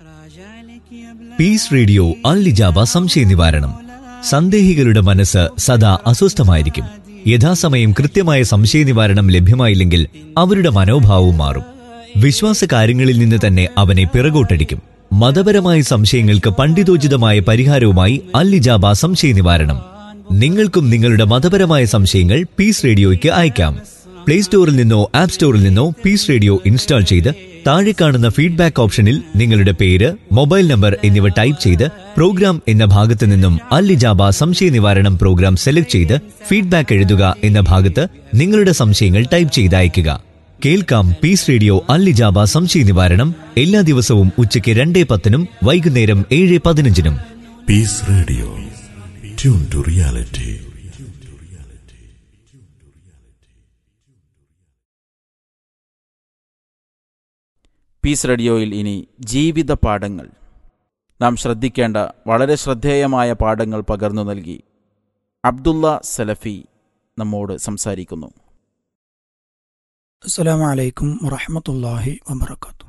Piece radio അൽലിജാബ സംശയ നിവാരണം സന്ദേഹികളുടെ മനസ്സ് സദാ അസ്വസ്ഥമായിരിക്കും യഥാസമയം കൃത്യമായ സംശയ നിവാരണം ലഭ്യമായില്ലെങ്കിൽ അവരുടെ മനോഭാവവും മാറും വിശ്വാസ കാര്യങ്ങളിൽ നിന്ന് തന്നെ അവനെ പിറകോട്ടടിക്കും മതപരമായ സംശയങ്ങൾക്ക് പണ്ഡിതോചിതമായ പരിഹാരവുമായി അൽലിജാബ സംശയ നിവാരണം നിങ്ങൾക്കും നിങ്ങളുടെ മതപരമായ സംശയങ്ങൾ പീസ് റേഡിയോയ്ക്ക് അയക്കാം പ്ലേ സ്റ്റോറിൽ നിന്നോ ആപ്പ് സ്റ്റോറിൽ നിന്നോ പീസ് റേഡിയോ ഇൻസ്റ്റാൾ ചെയ്ത് താഴെ കാണുന്ന ഫീഡ്ബാക്ക് ഓപ്ഷനിൽ നിങ്ങളുടെ പേര് മൊബൈൽ നമ്പർ എന്നിവ ടൈപ്പ് ചെയ്ത് പ്രോഗ്രാം എന്ന ഭാഗത്ത് നിന്നും അല്ലിജാബ സംശയ നിവാരണം പ്രോഗ്രാം സെലക്ട് ചെയ്ത് ഫീഡ്ബാക്ക് എഴുതുക എന്ന ഭാഗത്ത് നിങ്ങളുടെ സംശയങ്ങൾ ടൈപ്പ് ചെയ്ത് അയയ്ക്കുക കേൾക്കാം പീസ് റേഡിയോ അല്ലിജാബ സംശയ നിവാരണം എല്ലാ ദിവസവും ഉച്ചയ്ക്ക് രണ്ടേ പത്തിനും വൈകുന്നേരം ഏഴ് പതിനഞ്ചിനും Peace Radio. Tune to reality. Peace റേഡിയോയിൽ ഇനി ജീവിത പാഠങ്ങൾ നാം ശ്രദ്ധിക്കേണ്ട വളരെ ശ്രദ്ധേയമായ പാഠങ്ങൾ പകർന്നു നൽകി അബ്ദുള്ള സലഫി നമ്മോട് സംസാരിക്കുന്നു السلام عليكم ورحمة الله وبركاته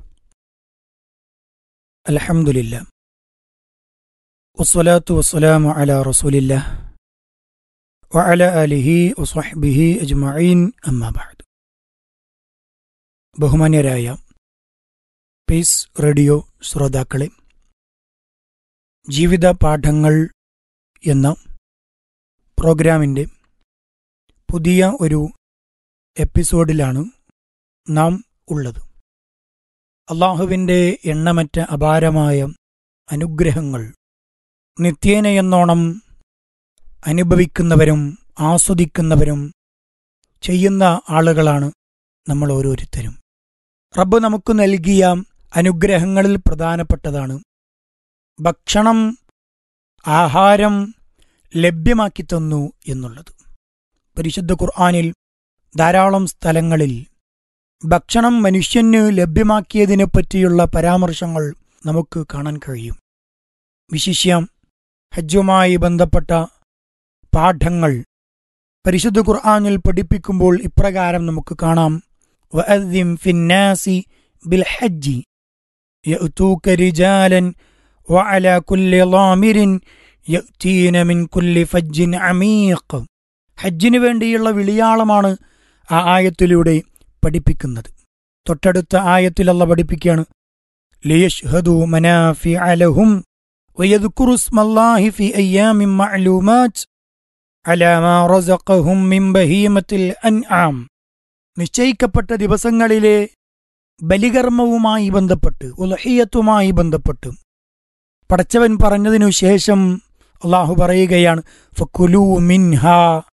الحمد لله والصلاة والسلام على رسول الله وعلى آله وصحبه أجمعين أما بعد ബഹുമാന്യരായ പീസ് റേഡിയോ ശ്രോതാക്കളെ ജീവിത പാഠങ്ങൾ എന്ന പ്രോഗ്രാമിൻ്റെ പുതിയ ഒരു എപ്പിസോഡിലാണ് നാം ഉള്ളത് അള്ളാഹുവിൻ്റെ എണ്ണമറ്റ അപാരമായ അനുഗ്രഹങ്ങൾ നിത്യേനയെന്നോണം അനുഭവിക്കുന്നവരും ആസ്വദിക്കുന്നവരും ചെയ്യുന്ന ആളുകളാണ് നമ്മൾ ഓരോരുത്തരും റബ്ബ് നമുക്ക് നൽകിയ അനുഗ്രഹങ്ങളിൽ പ്രധാനപ്പെട്ടതാണ് ഭക്ഷണം ആഹാരം ലഭ്യമാക്കി തന്നു എന്നുള്ളത് പരിശുദ്ധ ഖുർആാനിൽ ധാരാളം സ്ഥലങ്ങളിൽ ഭക്ഷണം മനുഷ്യന് ലഭ്യമാക്കിയതിനെ പറ്റിയുള്ള പരാമർശങ്ങൾ നമുക്ക് കാണാൻ കഴിയും വിശിഷ്യം ഹജ്ജുമായി ബന്ധപ്പെട്ട പാഠങ്ങൾ പരിശുദ്ധ ഖുർആാനിൽ പഠിപ്പിക്കുമ്പോൾ ഇപ്രകാരം നമുക്ക് കാണാം വഅദ്ദിം ഫിന്നാസി ബിൽ ഹജ്ജി يأتوك رجالا وعلى كل ضامر يأتين من كل فج عميق ഹജ്ജിനു വേണ്ടിയുള്ള വിളിയാളമാണ് ആ ആയത്തിലൂടെ പഠിപ്പിക്കുന്നത് തൊട്ടടുത്ത ആയത്തിലല്ല പഠിപ്പിക്കുകയാണ് ലിയഷ്ഹദു മനാഫിഅ ലഹും ويذكروا اسم الله في أيام معلومات على ما رزقهم من بهيمة الأنعام നിശ്ചയിക്കപ്പെട്ട ദിവസങ്ങളിലെ ബലികർമ്മവുമായി ബന്ധപ്പെട്ട് ഉലഹിയത്തുമായി ബന്ധപ്പെട്ട് പടച്ചവൻ പറഞ്ഞതിനു ശേഷം അള്ളാഹു പറയുകയാണ് ഫക്കുലു മിൻഹ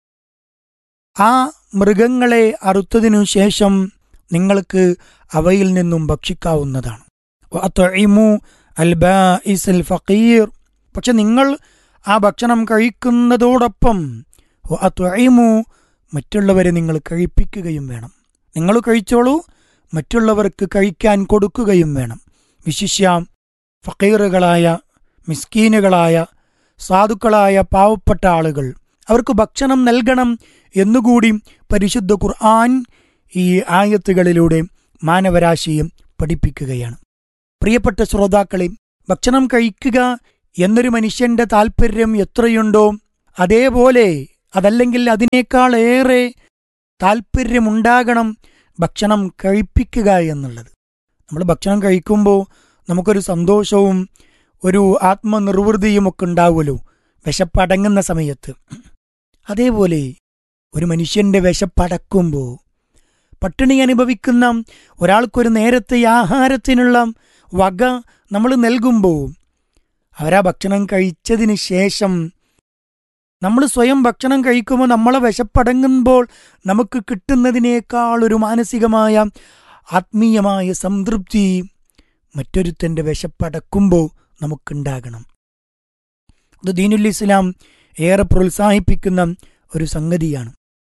ആ മൃഗങ്ങളെ അറുത്തതിനു ശേഷം നിങ്ങൾക്ക് അവയിൽ നിന്നും ഭക്ഷിക്കാവുന്നതാണ് വഅത്ഇമു അൽ ബാഇസൽ ഫഖീർ പക്ഷെ നിങ്ങൾ ആ ഭക്ഷണം കഴിക്കുന്നതോടൊപ്പം വഅത്ഇമു മറ്റുള്ളവരെ നിങ്ങൾ കഴിപ്പിക്കുകയും വേണം നിങ്ങൾ കഴിച്ചോളൂ മറ്റുള്ളവർക്ക് കഴിക്കാൻ കൊടുക്കുകയും വേണം വിശിഷ്യാം ഫക്കീറുകളായ മിസ്കീനുകളായ സാധുക്കളായ പാവപ്പെട്ട ആളുകൾ അവർക്ക് ഭക്ഷണം നൽകണം എന്നുകൂടി പരിശുദ്ധ ഖുർആൻ ഈ ആയത്തുകളിലൂടെ മാനവരാശിയും പഠിപ്പിക്കുകയാണ് പ്രിയപ്പെട്ട ശ്രോതാക്കളെ ഭക്ഷണം കഴിക്കുക എന്നൊരു മനുഷ്യന്റെ താല്പര്യം എത്രയുണ്ടോ അതേപോലെ അതല്ലെങ്കിൽ അതിനേക്കാൾ ഏറെ താല്പര്യമുണ്ടാകണം ഭക്ഷണം കഴിപ്പിക്കുക എന്നുള്ളത് നമ്മൾ ഭക്ഷണം കഴിക്കുമ്പോൾ നമുക്കൊരു സന്തോഷവും ഒരു ആത്മനിർവൃതിയും ഒക്കെ ഉണ്ടാവുമല്ലോ വിശപ്പടങ്ങുന്ന സമയത്ത് അതേപോലെ ഒരു മനുഷ്യന്റെ വിശപ്പടക്കുമ്പോൾ പട്ടിണി അനുഭവിക്കുന്ന ഒരാൾക്കൊരു നേരത്തെ ആഹാരത്തിനുള്ള വക നമ്മൾ നൽകുമ്പോൾ അവരാ ഭക്ഷണം കഴിച്ചതിന് ശേഷം നമ്മൾ സ്വയം ഭക്ഷണം കഴിക്കുമ്പോൾ നമ്മളെ വിശപ്പടങ്ങുമ്പോൾ നമുക്ക് കിട്ടുന്നതിനേക്കാൾ ഒരു മാനസികമായ ആത്മീയമായ സംതൃപ്തി മറ്റൊരുത്തൻ്റെ വിശപ്പടക്കുമ്പോൾ നമുക്കുണ്ടാകണം അത് ദീനുൽ ഇസ്ലാം ഏറെ പ്രോത്സാഹിപ്പിക്കുന്ന ഒരു സംഗതിയാണ്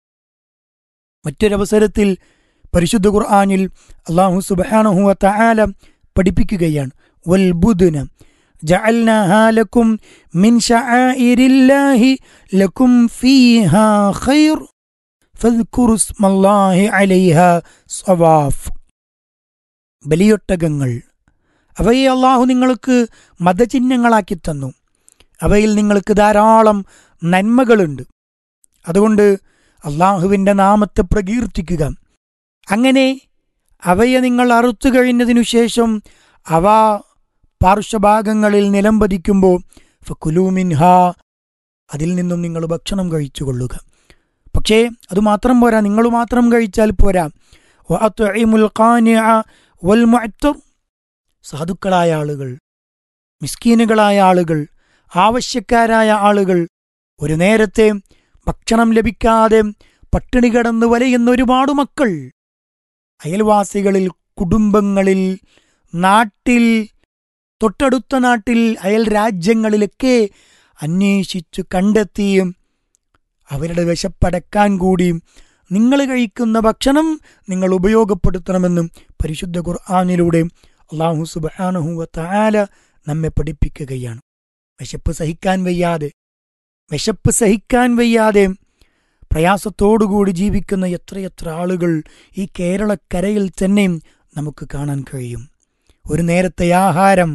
മറ്റൊരവസരത്തിൽ പരിശുദ്ധ ഖുർആാനിൽ അള്ളാഹു സുബാനഹുവ തആല പഠിപ്പിക്കുകയാണ് വൽ ബുദ്ന جعلناها لكم من شعائر الله لكم فيها خير فاذكروا اسم الله عليها صواف ബലിയൊട്ടകങ്ങൾ അവയെ അള്ളാഹു നിങ്ങൾക്ക് മതചിഹ്നങ്ങളാക്കി തന്നു അവയിൽ നിങ്ങൾക്ക് ധാരാളം നന്മകളുണ്ട് അതുകൊണ്ട് അള്ളാഹുവിൻ്റെ നാമത്തെ പ്രകീർത്തിക്കുക അങ്ങനെ അവയെ നിങ്ങൾ അറുത്തു കഴിഞ്ഞതിനു ശേഷം അവ പാർശ്വഭാഗങ്ങളിൽ നിലംപതിക്കുമ്പോൾ ഫക്കുലൂമിൻഹ അതിൽ നിന്നും നിങ്ങൾ ഭക്ഷണം കഴിച്ചു കൊള്ളുക പക്ഷേ അതുമാത്രം പോരാ നിങ്ങൾ മാത്രം കഴിച്ചാൽ പോരാ വഅത്ഇമുൽ ഖാനിഅ വൽ മുഅ്തർ സാധുക്കളായ ആളുകൾ മിസ്കീനുകളായ ആളുകൾ ആവശ്യക്കാരായ ആളുകൾ ഒരു നേരത്തെ ഭക്ഷണം ലഭിക്കാതെ പട്ടിണി കിടന്ന് വലയുന്ന ഒരുപാട് മക്കൾ അയൽവാസികളിൽ കുടുംബങ്ങളിൽ നാട്ടിൽ തൊട്ടടുത്ത നാട്ടിൽ അയൽ രാജ്യങ്ങളിലൊക്കെ അന്വേഷിച്ചു കണ്ടെത്തിയും അവരുടെ വിശപ്പടക്കാൻ കൂടിയും നിങ്ങൾ കഴിക്കുന്ന ഭക്ഷണം നിങ്ങൾ ഉപയോഗപ്പെടുത്തണമെന്നും പരിശുദ്ധ ഖുർആാനിലൂടെ അള്ളാഹു സുബാനഹുവ താല നമ്മെ പഠിപ്പിക്കുകയാണ് വിശപ്പ് സഹിക്കാൻ വയ്യാതെ വിശപ്പ് സഹിക്കാൻ വയ്യാതെ പ്രയാസത്തോടുകൂടി ജീവിക്കുന്ന എത്രയെത്ര ആളുകൾ ഈ കേരളക്കരയിൽ തന്നെ നമുക്ക് കാണാൻ കഴിയും ഒരു നേരത്തെ ആഹാരം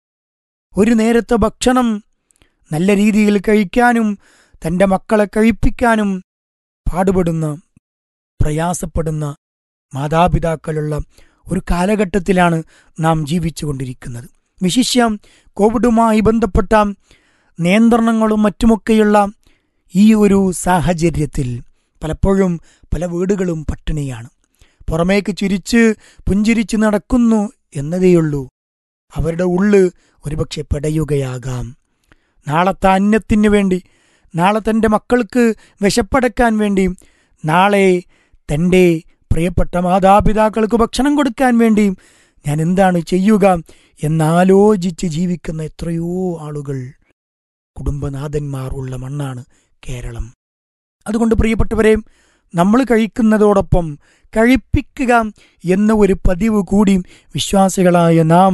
ഒരു നേരത്തെ ഭക്ഷണം നല്ല രീതിയിൽ കഴിക്കാനും തൻ്റെ മക്കളെ കഴിപ്പിക്കാനും പാടുപെടുന്ന പ്രയാസപ്പെടുന്ന മാതാപിതാക്കളുള്ള ഒരു കാലഘട്ടത്തിലാണ് നാം ജീവിച്ചുകൊണ്ടിരിക്കുന്നത് വിശിഷ്യം കോവിഡുമായി ബന്ധപ്പെട്ട നിയന്ത്രണങ്ങളും മറ്റുമൊക്കെയുള്ള ഈ ഒരു സാഹചര്യത്തിൽ പലപ്പോഴും പല വീടുകളും പട്ടിണിയാണ് പുറമേക്ക് ചിരിച്ച് പുഞ്ചിരിച്ച് നടക്കുന്നു എന്നതേയുള്ളൂ അവരുടെ ഉള്ള് ഒരുപക്ഷെ പെടയുകയാകാം നാളത്തെ അന്നത്തിനു വേണ്ടി നാളെ തൻ്റെ മക്കൾക്ക് വിശപ്പടക്കാൻ വേണ്ടി നാളെ തൻ്റെ പ്രിയപ്പെട്ട മാതാപിതാക്കൾക്ക് ഭക്ഷണം കൊടുക്കാൻ വേണ്ടി ഞാൻ എന്താണ് ചെയ്യുക എന്നാലോചിച്ച് ജീവിക്കുന്ന എത്രയോ ആളുകൾ കുടുംബനാഥന്മാർ ഉള്ള മണ്ണാണ് കേരളം അതുകൊണ്ട് പ്രിയപ്പെട്ടവരെ നമ്മൾ കഴിക്കുന്നതോടൊപ്പം കഴിപ്പിക്കുക എന്ന ഒരു പതിവ് കൂടി വിശ്വാസികളായ നാം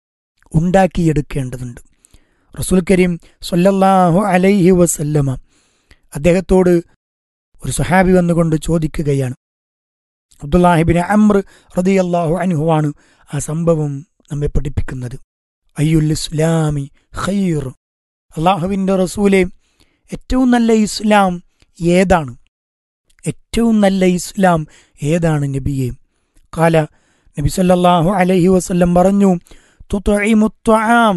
ഉണ്ടാക്കിയെടുക്കേണ്ടതുണ്ട് റസൂൽ കരീം സൊല്ലല്ലാഹു അലൈഹി വസല്ലമ അദ്ദേഹത്തോട് ഒരു സുഹാബി വന്നുകൊണ്ട് ചോദിക്കുകയാണ് അബ്ദുല്ലാഹിബിന് അമ്ര റതിയല്ലാഹു അനുഹുവാണ് ആ സംഭവം നമ്മെ പഠിപ്പിക്കുന്നത് അയ്യുൽ ഇസ്ലാമി ഖൈർ അള്ളാഹുവിൻ്റെ റസൂലെ ഏറ്റവും നല്ല ഇസ്ലാം ഏതാണ് ഏറ്റവും നല്ല ഇസ്ലാം ഏതാണ് നബിയെ കാല നബി സല്ലല്ലാഹു അലൈഹി വസല്ലം പറഞ്ഞു തുത്ഇമുത്ത്വാം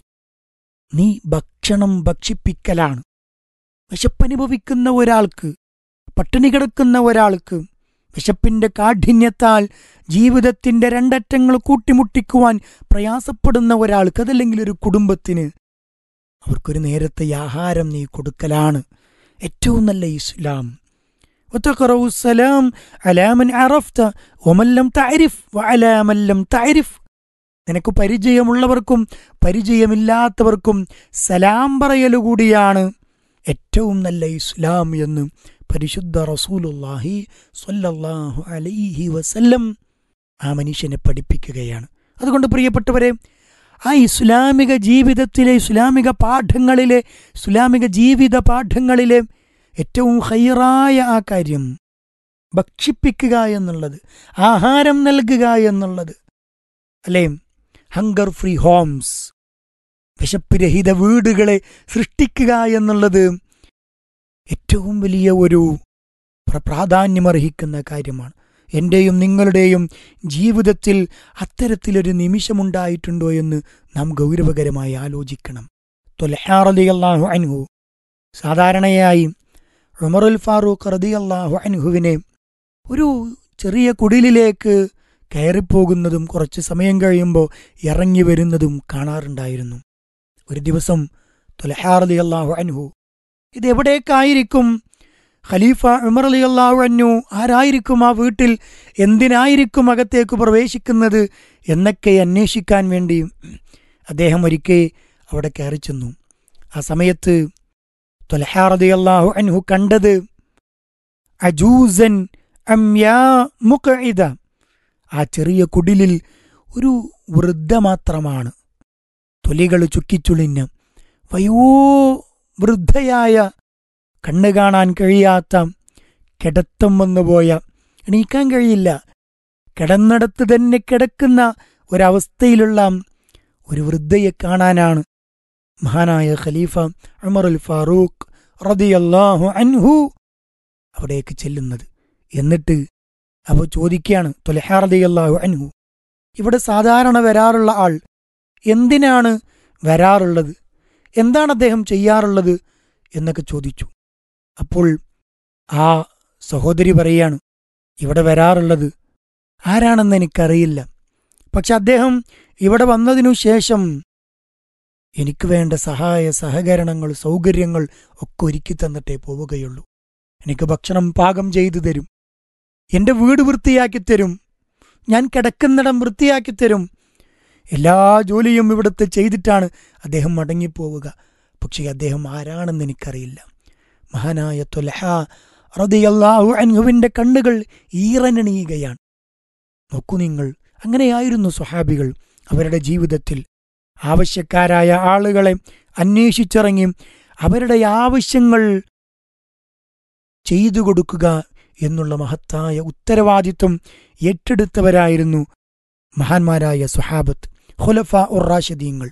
നീ ഭക്ഷണം ഭക്ഷിപ്പിക്കലാണ് വിശപ്പനുഭവിക്കുന്ന ഒരാൾക്ക് പട്ടിണി കിടക്കുന്ന ഒരാൾക്ക് വിശപ്പിന്റെ കാഠിന്യത്താൽ ജീവിതത്തിന്റെ രണ്ടറ്റങ്ങൾ കൂട്ടിമുട്ടിക്കുവാൻ പ്രയാസപ്പെടുന്ന ഒരാൾക്ക് അതല്ലെങ്കിൽ ഒരു കുടുംബത്തിന് അവർക്കൊരു നേരത്തെ ആഹാരം നീ കൊടുക്കലാണ് ഏറ്റവും നല്ല ഇസ്ലാം وتقرأ السلام على من عرفت ومن لم تعرف وعلى من لم تعرف നിനക്ക് പരിചയമുള്ളവർക്കും പരിചയമില്ലാത്തവർക്കും സലാം പറയലുകൂടിയാണ് ഏറ്റവും നല്ല ഇസ്ലാം എന്ന് പരിശുദ്ധ റസൂലുല്ലാഹി സ്വല്ലല്ലാഹു അലൈഹി വസല്ലം ആ മനുഷ്യനെ പഠിപ്പിക്കുകയാണ് അതുകൊണ്ട് പ്രിയപ്പെട്ടവരെ ആ ഇസ്ലാമിക ജീവിതത്തിലെ ഇസ്ലാമിക പാഠങ്ങളിലെ ഇസ്ലാമിക ജീവിത പാഠങ്ങളിലെ ഏറ്റവും ഹൈറായ ആ കാര്യം ഭക്ഷിപ്പിക്കുക എന്നുള്ളത് ആഹാരം നൽകുക എന്നുള്ളത് അല്ലേ ഹങ്കർ ഫ്രീ ഹോംസ് വിശപ്പ് രഹിത വീടുകളെ സൃഷ്ടിക്കുക എന്നുള്ളത് ഏറ്റവും വലിയ ഒരു പ്ര- പ്രാധാന്യമർഹിക്കുന്ന കാര്യമാണ് എൻ്റെയും നിങ്ങളുടെയും ജീവിതത്തിൽ അത്തരത്തിലൊരു നിമിഷമുണ്ടായിട്ടുണ്ടോ എന്ന് നാം ഗൗരവകരമായി ആലോചിക്കണം തൊലഹാറലിയല്ലാഹു അൻഹു സാധാരണയായി ഉമറുൽ ഫാറൂഖ് റദിയല്ലാഹു അൻഹുവിനെ ഒരു ചെറിയ കുടിലിലേക്ക് കയറിപ്പോകുന്നതും കുറച്ച് സമയം കഴിയുമ്പോൾ ഇറങ്ങി വരുന്നതും കാണാറുണ്ടായിരുന്നു ഒരു ദിവസം തൊലഹാറലി അള്ളാഹു അൻഹു ഇതെവിടേക്കായിരിക്കും ഖലീഫ ഉമർ അലി അള്ളാഹു അന്നു ആരായിരിക്കും ആ വീട്ടിൽ എന്തിനായിരിക്കും അകത്തേക്ക് പ്രവേശിക്കുന്നത് എന്നൊക്കെ അന്വേഷിക്കാൻ വേണ്ടി അദ്ദേഹം ഒരിക്കൽ അവിടെ കയറി ചെന്നു ആ സമയത്ത് തൊലഹാറതി അള്ളാഹു അൻഹു കണ്ടത് അജൂസൻ അമ്യാ മുഖഇദ ആ ചെറിയ കുടിലിൽ ഒരു വൃദ്ധ മാത്രമാണ് തൊലികൾ ചുക്കിച്ചുളിഞ്ഞ് വയോ വൃദ്ധയായ കണ്ണു കാണാൻ കഴിയാത്ത കിടത്തം വന്നുപോയ എണീക്കാൻ കഴിയില്ല കിടന്നിടത്ത് തന്നെ കിടക്കുന്ന ഒരവസ്ഥയിലുള്ള ഒരു വൃദ്ധയെ കാണാനാണ് മഹാനായ ഖലീഫ ഉമറുൽ ഫാറൂഖ് റദിയല്ലാഹു അൻഹു അവിടേക്ക് ചെല്ലുന്നത് എന്നിട്ട് അവ ചോദിക്കുകയാണ് തൊലഹ റദിയല്ലാഹു അൻഹു ഇവിടെ സാധാരണ വരാറുള്ള ആൾ എന്തിനാണ് വരാറുള്ളത് എന്താണ് അദ്ദേഹം ചെയ്യാറുള്ളത് എന്നൊക്കെ ചോദിച്ചു അപ്പോൾ ആ സഹോദരി പറയാണ് ഇവിടെ വരാറുള്ളത് ആരാണെന്ന് എനിക്കറിയില്ല പക്ഷെ അദ്ദേഹം ഇവിടെ വന്നതിനു ശേഷം എനിക്ക് വേണ്ട സഹായ സഹകരണങ്ങൾ സൗകര്യങ്ങൾ ഒക്കെ ഒരുക്കി തന്നിട്ടേ പോവുകയുള്ളൂ എനിക്ക് ഭക്ഷണം പാകം ചെയ്തു തരും എന്റെ വീട് വൃത്തിയാക്കി തരും ഞാൻ കിടക്കുന്നിടം വൃത്തിയാക്കി തരും എല്ലാ ജോലിയും ഇവിടുത്തെ ചെയ്തിട്ടാണ് അദ്ദേഹം മടങ്ങിപ്പോവുക പക്ഷേ അദ്ദേഹം ആരാണെന്ന് എനിക്കറിയില്ല മഹാനായ തൊലഹ റതിയല്ലാഹു അൻഹുവിന്റെ കണ്ണുകൾ ഈറനണിയുകയാണ് നോക്കൂ നിങ്ങൾ അങ്ങനെയായിരുന്നു സ്വഹാബികൾ അവരുടെ ജീവിതത്തിൽ ആവശ്യക്കാരായ ആളുകളെ അന്വേഷിച്ചിറങ്ങി അവരുടെ ആവശ്യങ്ങൾ ചെയ്തു കൊടുക്കുക എന്നുള്ള മഹത്തായ ഉത്തരവാദിത്വം ഏറ്റെടുത്തവരായിരുന്നു മഹാന്മാരായ സുഹാബത്ത് ഹുലഫ ഉറാഷദീങ്ങൾ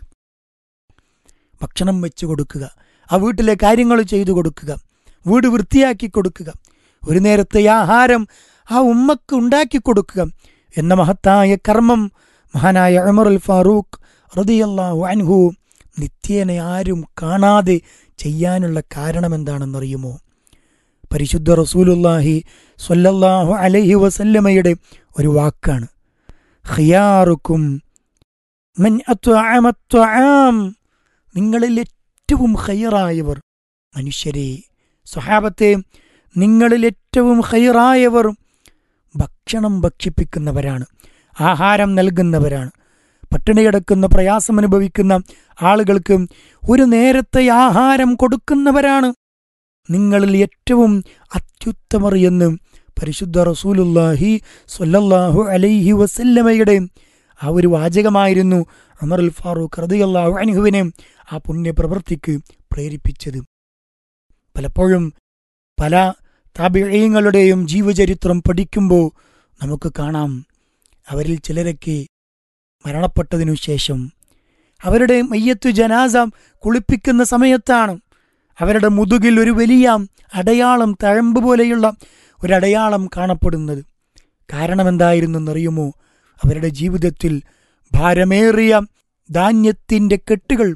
ഭക്ഷണം വെച്ചു കൊടുക്കുക ആ വീട്ടിലെ കാര്യങ്ങൾ ചെയ്തു കൊടുക്കുക വീട് വൃത്തിയാക്കി കൊടുക്കുക ഒരു നേരത്തെ ആഹാരം ആ ഉമ്മക്ക് ഉണ്ടാക്കി കൊടുക്കുക എന്ന മഹത്തായ കർമ്മം മഹാനായ ഉമറുൽ ഫാറൂഖ് റതിയല്ലാഹു അൻഹു നിത്യേന ആരും കാണാതെ ചെയ്യാനുള്ള കാരണമെന്താണെന്നറിയുമോ പരിശുദ്ധ റസൂലുല്ലാഹി സ്വല്ലല്ലാഹു അലൈഹി വസല്ലമയുടെ ഒരു വാക്കാണ് ഖിയാറുക്കും മൻ അത്വഅമ അത്വആം നിങ്ങളിൽ ഏറ്റവും ഖൈറായവർ മനുഷ്യരെ സ്വഹാബത്തെ നിങ്ങളിൽ ഏറ്റവും ഖൈറായവർ ഭക്ഷണം ഭക്ഷിപ്പിക്കുന്നവരാണ് ആഹാരം നൽകുന്നവരാണ് പട്ടിണി കിടക്കുന്ന പ്രയാസം അനുഭവിക്കുന്ന ആളുകൾക്ക് ഒരു നേരത്തെ ആഹാരം കൊടുക്കുന്നവരാണ് നിങ്ങളിൽ ഏറ്റവും അത്യുത്തമർ എന്ന് പരിശുദ്ധ റസൂലുല്ലാഹി സ്വല്ലല്ലാഹു അലൈഹി വസല്ലമയുടെ ആ ഒരു വാചകമായിരുന്നു അമറുൽ ഫാറൂഖ് റദിയല്ലാഹു അൻഹുവിനെ ആ പുണ്യപ്രവൃത്തിക്ക് പ്രേരിപ്പിച്ചത് പലപ്പോഴും പല താപിഴയങ്ങളുടെയും ജീവചരിത്രം പഠിക്കുമ്പോൾ നമുക്ക് കാണാം അവരിൽ ചിലരൊക്കെ മരണപ്പെട്ടതിനു ശേഷം അവരുടെ മയ്യത്ത് ജനാസ കുളിപ്പിക്കുന്ന സമയത്താണ് അവരുടെ മുതുകിൽ ഒരു വലിയ അടയാളം തഴമ്പ് പോലെയുള്ള ഒരടയാളം കാണപ്പെടുന്നത് കാരണമെന്തായിരുന്നെന്നറിയുമോ അവരുടെ ജീവിതത്തിൽ ഭാരമേറിയ ധാന്യത്തിന്റെ കെട്ടുകൾ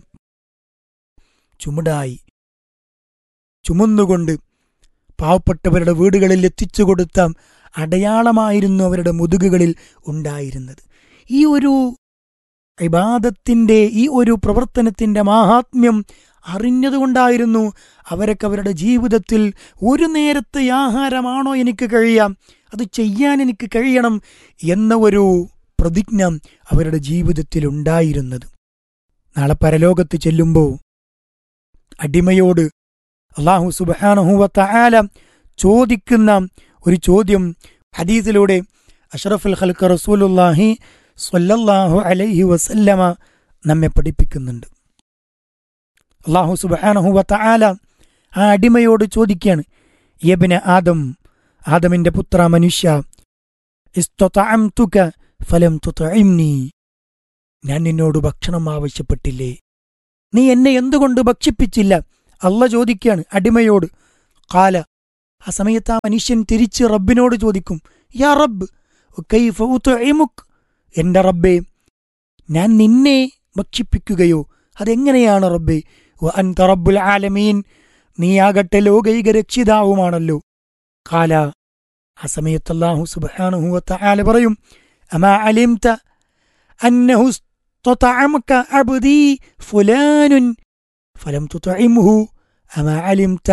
ചുമടായി ചുമന്നുകൊണ്ട് പാവപ്പെട്ടവരുടെ വീടുകളിൽ എത്തിച്ചു കൊടുത്ത അടയാളമായിരുന്നു അവരുടെ മുതുകുകളിൽ ഉണ്ടായിരുന്നത് ഈ ഒരു ഇബാദത്തിന്റെ ഈ ഒരു പ്രവർത്തനത്തിന്റെ മാഹാത്മ്യം അറിഞ്ഞതുകൊണ്ടായിരുന്നു അവരൊക്കെ അവരുടെ ജീവിതത്തിൽ ഒരു നേരത്തെ ആഹാരമാണോ എനിക്ക് കഴിയാം അത് ചെയ്യാൻ എനിക്ക് കഴിയണം എന്ന ഒരു പ്രതിജ്ഞ അവരുടെ ജീവിതത്തിൽ ഉണ്ടായിരുന്നത് നാളെ പരലോകത്ത് ചെല്ലുമ്പോൾ അടിമയോട് അള്ളാഹു സുബാനഹുവത്ത ആല ചോദിക്കുന്ന ഒരു ചോദ്യം ഹദീസിലൂടെ അഷറഫുൽ ഖൽക്ക് റസൂലുല്ലാഹി സ്വല്ലല്ലാഹു അലൈഹി വസല്ലമ നമ്മെ പഠിപ്പിക്കുന്നുണ്ട് അള്ളാഹു സുബാനഹുവത്ത ആല ആ അടിമയോട് ചോദിക്കുകയാണ് യബിന് ആദം ആദമിന്റെ പുത്ര മനുഷ്യ ഇസ്തൊതഅംതുക ഫലം തുതഇംനി ഞാൻ നിന്നോട് ഭക്ഷണം ആവശ്യപ്പെട്ടില്ലേ നീ എന്നെ എന്തുകൊണ്ട് ഭക്ഷിപ്പിച്ചില്ല അല്ല ചോദിക്കുകയാണ് അടിമയോട് കാല ആ സമയത്ത് ആ മനുഷ്യൻ തിരിച്ച് റബ്ബിനോട് ചോദിക്കും യാ റബ്ബ് കൈഫ ഉത്ഇമുക് എന്റെ റബ്ബേ ഞാൻ നിന്നെ ഭക്ഷിപ്പിക്കുകയോ അതെങ്ങനെയാണ് റബ്ബേ വ അൻത റബ്ബുൽ ആലമീൻ നീയാകട്ടെ ലോകൈക രക്ഷിതാവുമാണല്ലോ കാല ആ സമയത്ത് അല്ലാഹു സുബ്ഹാനഹു വതആല പറയും അമാ അലിംത അന്നഹു استطعمك عبدي فلان فلم تطعمه أما علمت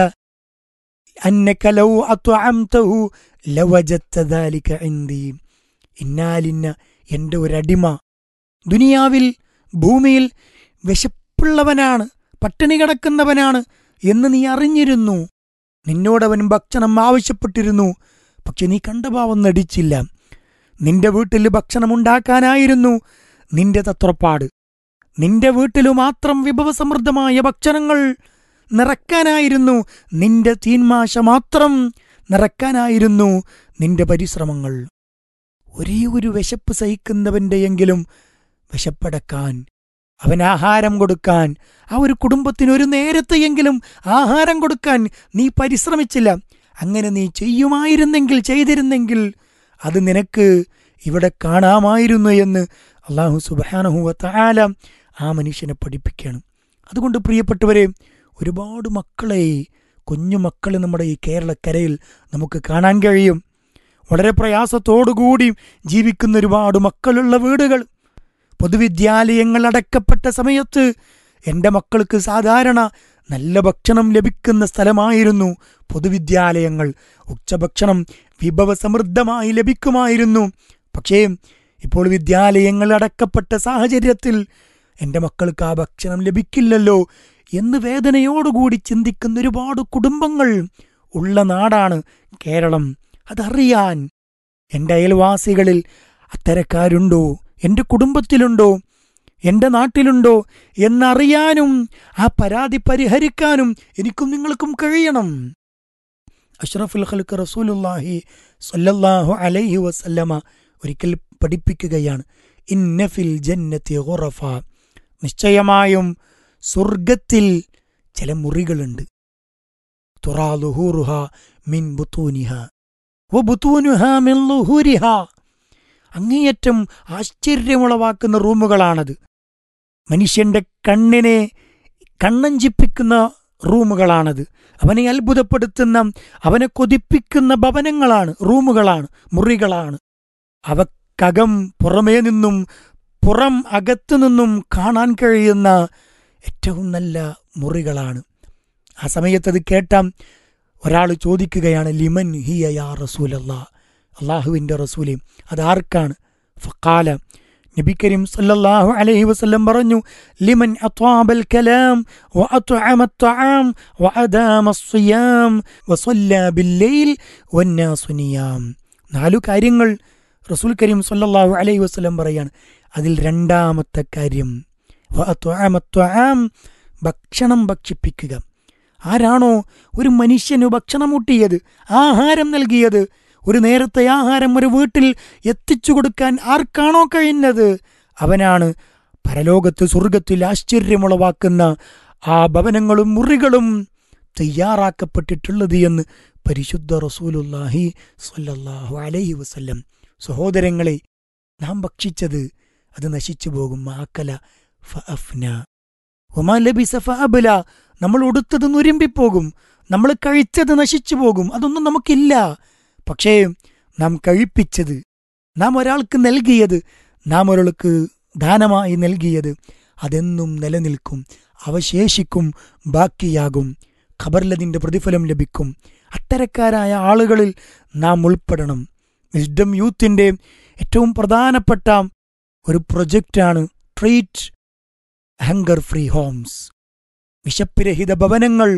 أنك لو أطعمته لوجدت ذلك عندي ഇന്നാലിന്ന എൻ്റെ ഒരടിമ ദുനിയാവിൽ ഭൂമിയിൽ വിശപ്പുള്ളവനാണ് പട്ടിണി കിടക്കുന്നവനാണ് എന്ന് നീ അറിഞ്ഞിരുന്നു നിന്നോടവൻ ഭക്ഷണം ആവശ്യപ്പെട്ടിരുന്നു പക്ഷെ നീ കണ്ടഭാവം നടിച്ചില്ല നിന്റെ വീട്ടിൽ ഭക്ഷണം ഉണ്ടാക്കാനായിരുന്നു നിന്റെ തത്രപ്പാട് നിന്റെ വീട്ടിലു മാത്രം വിഭവസമൃദ്ധമായ ഭക്ഷണങ്ങൾ നിറക്കാനായിരുന്നു നിന്റെ തീന്മാശ മാത്രം നിറക്കാനായിരുന്നു നിന്റെ പരിശ്രമങ്ങൾ ഒരേ ഒരു വിശപ്പ് സഹിക്കുന്നവന്റെയെങ്കിലും വിശപ്പടക്കാൻ അവൻ ആഹാരം കൊടുക്കാൻ ആ ഒരു കുടുംബത്തിന് ഒരു നേരത്തെയെങ്കിലും ആഹാരം കൊടുക്കാൻ നീ പരിശ്രമിച്ചില്ല അങ്ങനെ നീ ചെയ്യുമായിരുന്നെങ്കിൽ ചെയ്തിരുന്നെങ്കിൽ അത് നിനക്ക് ഇവിടെ കാണാമായിരുന്നു എന്ന് അള്ളാഹു സുബാനഹുവ താല ആ മനുഷ്യനെ പഠിപ്പിക്കണം അതുകൊണ്ട് പ്രിയപ്പെട്ടവരെ ഒരുപാട് മക്കളെ കുഞ്ഞു മക്കൾ നമ്മുടെ ഈ കേരളക്കരയിൽ നമുക്ക് കാണാൻ കഴിയും വളരെ പ്രയാസത്തോടുകൂടി ജീവിക്കുന്ന ഒരുപാട് മക്കളുള്ള വീടുകൾ പൊതുവിദ്യാലയങ്ങൾ അടക്കപ്പെട്ട സമയത്ത് എൻ്റെ മക്കൾക്ക് സാധാരണ നല്ല ഭക്ഷണം ലഭിക്കുന്ന സ്ഥലമായിരുന്നു പൊതുവിദ്യാലയങ്ങൾ ഉച്ചഭക്ഷണം വിഭവസമൃദ്ധമായി ലഭിക്കുമായിരുന്നു പക്ഷേ ഇപ്പോൾ വിദ്യാലയങ്ങൾ അടക്കപ്പെട്ട സാഹചര്യത്തിൽ എൻ്റെ മക്കൾക്ക് ആ ഭക്ഷണം ലഭിക്കില്ലല്ലോ എന്ന് വേദനയോടുകൂടി ചിന്തിക്കുന്ന ഒരുപാട് കുടുംബങ്ങൾ ഉള്ള നാടാണ് കേരളം അതറിയാൻ എൻ്റെ അയൽവാസികളിൽ അത്തരക്കാരുണ്ടോ എൻ്റെ കുടുംബത്തിലുണ്ടോ എൻ്റെ നാട്ടിലുണ്ടോ എന്നറിയാനും ആ പരാതി പരിഹരിക്കാനും എനിക്കും നിങ്ങൾക്കും കഴിയണം അഷ്റഫുൽ ഖൽക്ക് റസൂലുല്ലാഹി സല്ലല്ലാഹു അലൈഹി വസല്ലമ ഒരിക്കൽ പഠിപ്പിക്കുകയാണ് ഇന്നഫിൽ ജന്നത്തി ഖുറഫ നിശ്ചയമായും സ്വർഗത്തിൽ ചില മുറികളുണ്ട് തുറാലുഹൂറുഹ മിൻ ബുത്തൂനിഹ വ ബുത്തൂനുഹ മിൻ ലുഹൂരിഹ അങ്ങേയറ്റം ആശ്ചര്യമുളവാക്കുന്ന റൂമുകളാണത് മനുഷ്യന്റെ കണ്ണിനെ കണ്ണഞ്ചിപ്പിക്കുന്ന റൂമുകളാണത് അവനെ അത്ഭുതപ്പെടുത്തുന്ന അവനെ കൊതിപ്പിക്കുന്ന ഭവനങ്ങളാണ് റൂമുകളാണ് മുറികളാണ് അവക്കകം പുറമേ നിന്നും പുറം അകത്തു നിന്നും കാണാൻ കഴിയുന്ന ഏറ്റവും നല്ല മുറികളാണ് ആ സമയത്ത് അത് കേട്ട ഒരാൾ ചോദിക്കുകയാണ് ലിമൻ ഹിയ യാ റസൂലല്ലാ അള്ളാഹുവിൻ്റെ റസൂലെ അതാർക്കാണ് ഫക്കാല നബി കരീം സല്ലല്ലാഹു അലൈഹി വസല്ലം പറഞ്ഞു ലിമൻ അത്വാബൽ കലാം വഅത്അമ الطعام وأدام الصيام وصلى بالليل والناس നിയാം നാലു കാര്യങ്ങൾ റസൂൽ കരീം സല്ലല്ലാഹു അലൈഹി വസല്ലം പറയാണ് അതിൽ രണ്ടാമത്തെ കാര്യം വഅത്അമ الطعام ഭക്ഷണം ഭക്ഷിപ്പിക്കുക ആരാണോ ഒരു മനുഷ്യന് ഭക്ഷണം ഊട്ടിയത് ആഹാരം നൽകിയത് ഒരു നേരത്തെ ആഹാരം ഒരു വീട്ടിൽ എത്തിച്ചു കൊടുക്കാൻ ആർക്കാണോ കഴിഞ്ഞത് അവനാണ് പരലോകത്ത് സ്വർഗത്തിൽ ആശ്ചര്യമുളവാക്കുന്ന ആ ഭവനങ്ങളും മുറികളും തയ്യാറാക്കപ്പെട്ടിട്ടുള്ളത് എന്ന് പരിശുദ്ധ റസൂലുല്ലാഹി സ്വല്ലല്ലാഹു അലൈഹി വസല്ലം സഹോദരങ്ങളെ നാം ഭക്ഷിച്ചത് അത് നശിച്ചു പോകും മാക്കല ഫഅഫ്ന ഒമാ ലബിസ ഫഅബല നമ്മൾ ഉടുത്തത് നുരുമ്പിപ്പോകും നമ്മൾ കഴിച്ചത് നശിച്ചു പോകും അതൊന്നും നമുക്കില്ല പക്ഷേ നാം കഴിപ്പിച്ചത് നാം ഒരാൾക്ക് നൽകിയത് നാം ഒരാൾക്ക് ദാനമായി നൽകിയത് അതെന്നും നിലനിൽക്കും അവശേഷിക്കും ബാക്കിയാകും ഖബറിലതിൻ്റെ പ്രതിഫലം ലഭിക്കും അത്തരക്കാരായ ആളുകളിൽ നാം ഉൾപ്പെടണം വിസ്ഡം യൂത്തിൻ്റെ ഏറ്റവും പ്രധാനപ്പെട്ട ഒരു പ്രൊജക്റ്റാണ് ട്രീറ്റ് ഹങ്കർ ഫ്രീ ഹോംസ് വിശപ്പുരഹിത ഭവനങ്ങൾ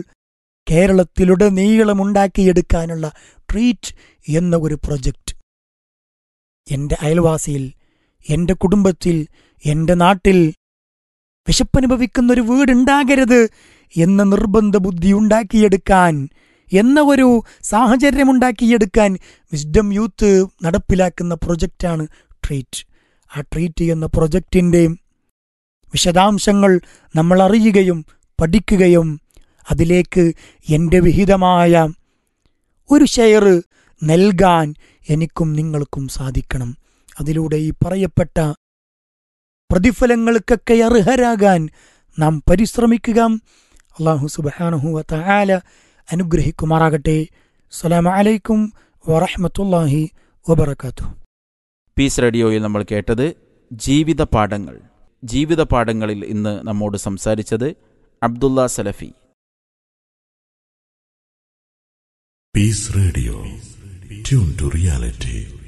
കേരളത്തിലുടനീളമുണ്ടാക്കിയെടുക്കാനുള്ള ട്രീറ്റ് എന്ന ഒരു പ്രൊജക്റ്റ് എൻ്റെ അയൽവാസിയിൽ എൻ്റെ കുടുംബത്തിൽ എൻ്റെ നാട്ടിൽ വിശപ്പനുഭവിക്കുന്ന ഒരു വീടുണ്ടാകരുത് എന്ന നിർബന്ധ ബുദ്ധി ഉണ്ടാക്കിയെടുക്കാൻ എന്ന ഒരു സാഹചര്യം ഉണ്ടാക്കിയെടുക്കാൻ വിസ്ഡം യൂത്ത് നടപ്പിലാക്കുന്ന പ്രൊജക്റ്റാണ് ട്രീറ്റ് ആ ട്രീറ്റ് എന്ന പ്രൊജക്റ്റിൻ്റെ വിശദാംശങ്ങൾ നമ്മൾ അറിയുകയും പഠിക്കുകയും അതിലേക്ക് എൻ്റെ വിഹിതമായ ഒരു ഷെയർ നൽകാൻ എനിക്കും നിങ്ങൾക്കും സാധിക്കണം അതിലൂടെ ഈ പറയപ്പെട്ട പ്രതിഫലങ്ങൾക്കൊക്കെ അർഹരാകാൻ നാം പരിശ്രമിക്കുക അള്ളാഹു സുബാനഹുവ തആല അനുഗ്രഹിക്കുമാറാകട്ടെ അസ്സലാമു അലൈക്കും വറഹ്മത്തുള്ളാഹി വബറകാതുഹു പീസ് റേഡിയോയിൽ നമ്മൾ കേട്ടത് ജീവിത പാഠങ്ങൾ ജീവിത പാഠങ്ങളിൽ ഇന്ന് നമ്മോട് സംസാരിച്ചത് അബ്ദുള്ള സലഫി Peace Radio. Tune to reality.